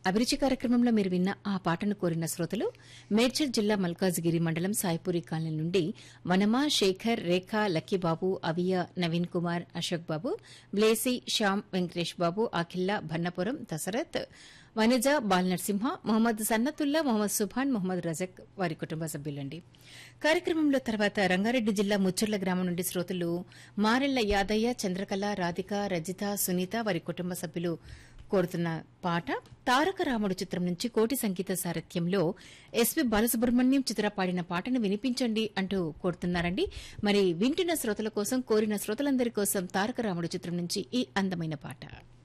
అభిరుచి కార్యక్రమంలో మీరు విన్న ఆ పాటను కోరిన శ్రోతలు మేడ్చల్ జిల్లా మల్కాజ్గిరి మండలం సాయిపూరి కాలనీ నుండి వనమ శేఖర్ రేఖ లక్కీబాబు అవియ నవీన్ కుమార్ అశోక్ బాబు బ్లేసి శ్యామ్ వెంకటేష్ బాబు అఖిల్లా భన్నపురం దశరథ్ వనిజ బాల్ నరసింహ మొహమ్మద్ సన్నతుల్లా మొహమ్మద్ సుభాన్ మొహమ్మద్ రజక్ వారి కుటుంబ సభ్యులండి కార్యక్రమంలో తర్వాత రంగారెడ్డి జిల్లా ముచ్చర్ల గ్రామం నుండి శ్రోతలు మారెళ్ల యాదయ్య చంద్రకళ రాధిక రజిత సునీత వారి కుటుంబ సభ్యులు కోరుతున్న పాట తారక రాముడు చిత్రం నుంచి కోటి సంగీత సారథ్యంలో ఎస్పి బాలసుబ్రహ్మణ్యం చిత్ర పాడిన పాటను వినిపించండి అంటూ కోరుతున్నారండి మరి వింటున్న శ్రోతల కోసం కోరిన శ్రోతలందరి కోసం తారక రాముడు చిత్రం నుంచి ఈ అందమైన పాట